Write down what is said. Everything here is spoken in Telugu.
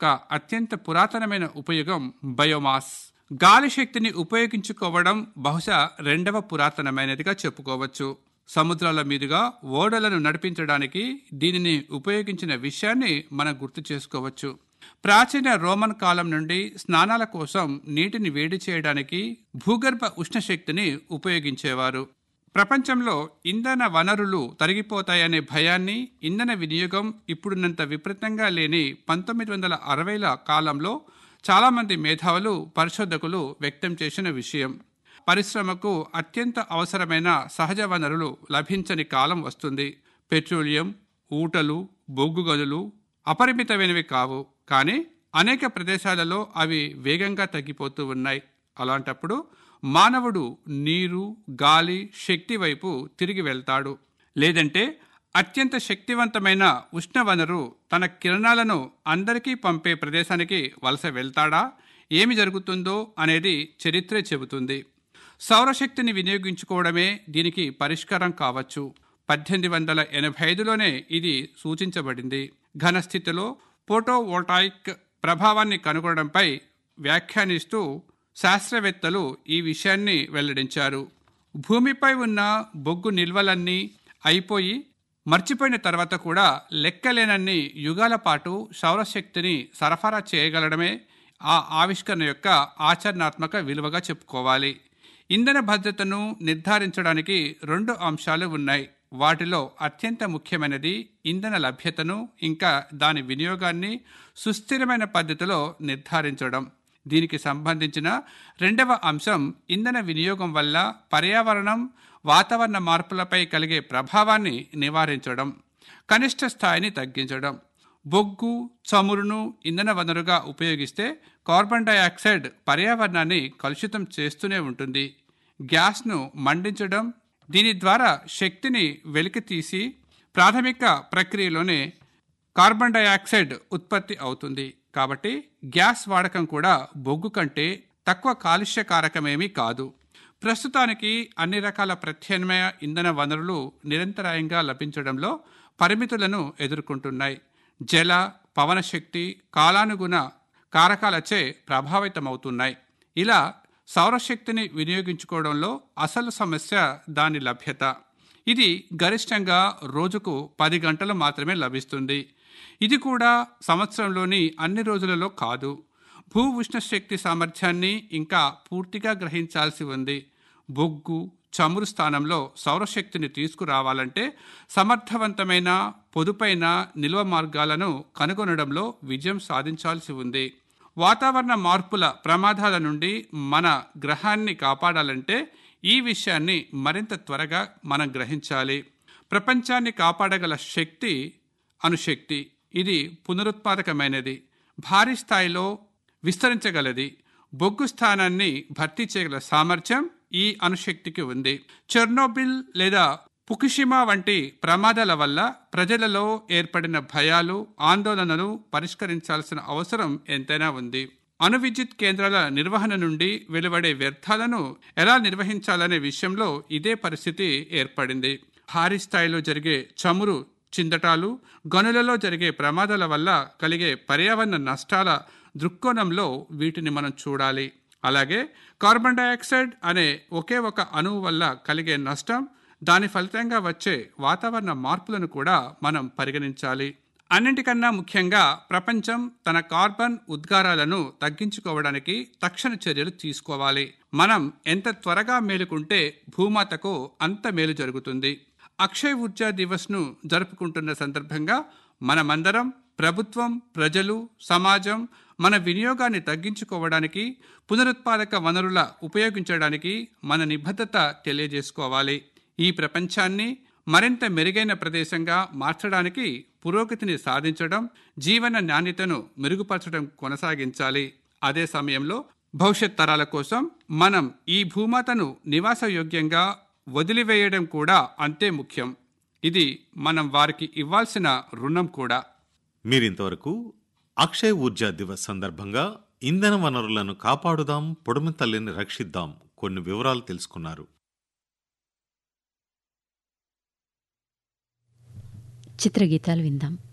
యొక్క అత్యంత పురాతనమైన ఉపయోగం బయోమాస్ గాలి శక్తిని ఉపయోగించుకోవడం బహుశా రెండవ పురాతనమైనదిగా చెప్పుకోవచ్చు సముద్రాల మీదుగా ఓడలను నడిపించడానికి దీనిని ఉపయోగించిన విషయాన్ని మనం గుర్తు చేసుకోవచ్చు ప్రాచీన రోమన్ కాలం నుండి స్నానాల కోసం నీటిని వేడి చేయడానికి భూగర్భ ఉష్ణశక్తిని ఉపయోగించేవారు ప్రపంచంలో ఇంధన వనరులు తరిగిపోతాయనే భయాన్ని ఇంధన వినియోగం ఇప్పుడున్నంత విపరీతంగా లేని పంతొమ్మిది వందల అరవైల కాలంలో చాలామంది మేధావులు పరిశోధకులు వ్యక్తం చేసిన విషయం పరిశ్రమకు అత్యంత అవసరమైన సహజ వనరులు లభించని కాలం వస్తుంది పెట్రోలియం ఊటలు బొగ్గు గదులు అపరిమితమైనవి కావు కానీ అనేక ప్రదేశాలలో అవి వేగంగా తగ్గిపోతూ ఉన్నాయి అలాంటప్పుడు మానవుడు నీరు గాలి శక్తి వైపు తిరిగి వెళ్తాడు లేదంటే అత్యంత శక్తివంతమైన ఉష్ణ వనరు తన కిరణాలను అందరికీ పంపే ప్రదేశానికి వలస వెళ్తాడా ఏమి జరుగుతుందో అనేది చరిత్రే చెబుతుంది సౌరశక్తిని వినియోగించుకోవడమే దీనికి పరిష్కారం కావచ్చు పద్దెనిమిది వందల ఎనభై ఐదులోనే ఇది సూచించబడింది ఘనస్థితిలో ఫోటోవోల్టాయిక్ ప్రభావాన్ని కనుగొనడంపై వ్యాఖ్యానిస్తూ శాస్త్రవేత్తలు ఈ విషయాన్ని వెల్లడించారు భూమిపై ఉన్న బొగ్గు నిల్వలన్నీ అయిపోయి మర్చిపోయిన తర్వాత కూడా లెక్కలేనన్ని యుగాల పాటు సౌరశక్తిని సరఫరా చేయగలడమే ఆ ఆవిష్కరణ యొక్క ఆచరణాత్మక విలువగా చెప్పుకోవాలి ఇంధన భద్రతను నిర్ధారించడానికి రెండు అంశాలు ఉన్నాయి వాటిలో అత్యంత ముఖ్యమైనది ఇంధన లభ్యతను ఇంకా దాని వినియోగాన్ని సుస్థిరమైన పద్ధతిలో నిర్ధారించడం దీనికి సంబంధించిన రెండవ అంశం ఇంధన వినియోగం వల్ల పర్యావరణం వాతావరణ మార్పులపై కలిగే ప్రభావాన్ని నివారించడం కనిష్ట స్థాయిని తగ్గించడం బొగ్గు చమురును ఇంధన వనరుగా ఉపయోగిస్తే కార్బన్ డయాక్సైడ్ పర్యావరణాన్ని కలుషితం చేస్తూనే ఉంటుంది గ్యాస్ను మండించడం దీని ద్వారా శక్తిని వెలికితీసి ప్రాథమిక ప్రక్రియలోనే కార్బన్ డయాక్సైడ్ ఉత్పత్తి అవుతుంది కాబట్టి గ్యాస్ వాడకం కూడా బొగ్గు కంటే తక్కువ కాలుష్యకారకమేమీ కాదు ప్రస్తుతానికి అన్ని రకాల ప్రత్యామ్నాయ ఇంధన వనరులు నిరంతరాయంగా లభించడంలో పరిమితులను ఎదుర్కొంటున్నాయి జల పవన శక్తి కాలానుగుణ కారకాలచే ప్రభావితమవుతున్నాయి ఇలా సౌరశక్తిని వినియోగించుకోవడంలో అసలు సమస్య దాని లభ్యత ఇది గరిష్టంగా రోజుకు పది గంటలు మాత్రమే లభిస్తుంది ఇది కూడా సంవత్సరంలోని అన్ని రోజులలో కాదు భూ ఉష్ణ శక్తి సామర్థ్యాన్ని ఇంకా పూర్తిగా గ్రహించాల్సి ఉంది బొగ్గు చమురు స్థానంలో సౌరశక్తిని తీసుకురావాలంటే సమర్థవంతమైన పొదుపైన నిల్వ మార్గాలను కనుగొనడంలో విజయం సాధించాల్సి ఉంది వాతావరణ మార్పుల ప్రమాదాల నుండి మన గ్రహాన్ని కాపాడాలంటే ఈ విషయాన్ని మరింత త్వరగా మనం గ్రహించాలి ప్రపంచాన్ని కాపాడగల శక్తి అణుశక్తి ఇది పునరుత్పాదకమైనది భారీ స్థాయిలో విస్తరించగలది బొగ్గు స్థానాన్ని భర్తీ చేయగల సామర్థ్యం ఈ అణుశక్తికి ఉంది చెర్నోబిల్ లేదా పుకుషిమా వంటి ప్రమాదాల వల్ల ప్రజలలో ఏర్పడిన భయాలు ఆందోళనలు పరిష్కరించాల్సిన అవసరం ఎంతైనా ఉంది అణు విద్యుత్ కేంద్రాల నిర్వహణ నుండి వెలువడే వ్యర్థాలను ఎలా నిర్వహించాలనే విషయంలో ఇదే పరిస్థితి ఏర్పడింది భారీ స్థాయిలో జరిగే చమురు చిందటాలు గనులలో జరిగే ప్రమాదాల వల్ల కలిగే పర్యావరణ నష్టాల దృక్కోణంలో వీటిని మనం చూడాలి అలాగే కార్బన్ డయాక్సైడ్ అనే ఒకే ఒక అణువు వల్ల కలిగే నష్టం దాని ఫలితంగా వచ్చే వాతావరణ మార్పులను కూడా మనం పరిగణించాలి అన్నింటికన్నా ముఖ్యంగా ప్రపంచం తన కార్బన్ ఉద్గారాలను తగ్గించుకోవడానికి తక్షణ చర్యలు తీసుకోవాలి మనం ఎంత త్వరగా మేలుకుంటే భూమాతకు అంత మేలు జరుగుతుంది అక్షయ్ ఊర్జా దివస్ను జరుపుకుంటున్న సందర్భంగా మనమందరం ప్రభుత్వం ప్రజలు సమాజం మన వినియోగాన్ని తగ్గించుకోవడానికి పునరుత్పాదక వనరుల ఉపయోగించడానికి మన నిబద్ధత తెలియజేసుకోవాలి ఈ ప్రపంచాన్ని మరింత మెరుగైన ప్రదేశంగా మార్చడానికి పురోగతిని సాధించడం జీవన నాణ్యతను మెరుగుపరచడం కొనసాగించాలి అదే సమయంలో భవిష్యత్ తరాల కోసం మనం ఈ భూమాతను నివాసయోగ్యంగా వదిలివేయడం కూడా అంతే ముఖ్యం ఇది మనం వారికి ఇవ్వాల్సిన రుణం కూడా మీరింతవరకు అక్షయ్ ఊర్జా దివస్ సందర్భంగా ఇంధన వనరులను కాపాడుదాం పొడుము తల్లిని రక్షిద్దాం కొన్ని వివరాలు తెలుసుకున్నారు చిత్రగీతాలు విందాం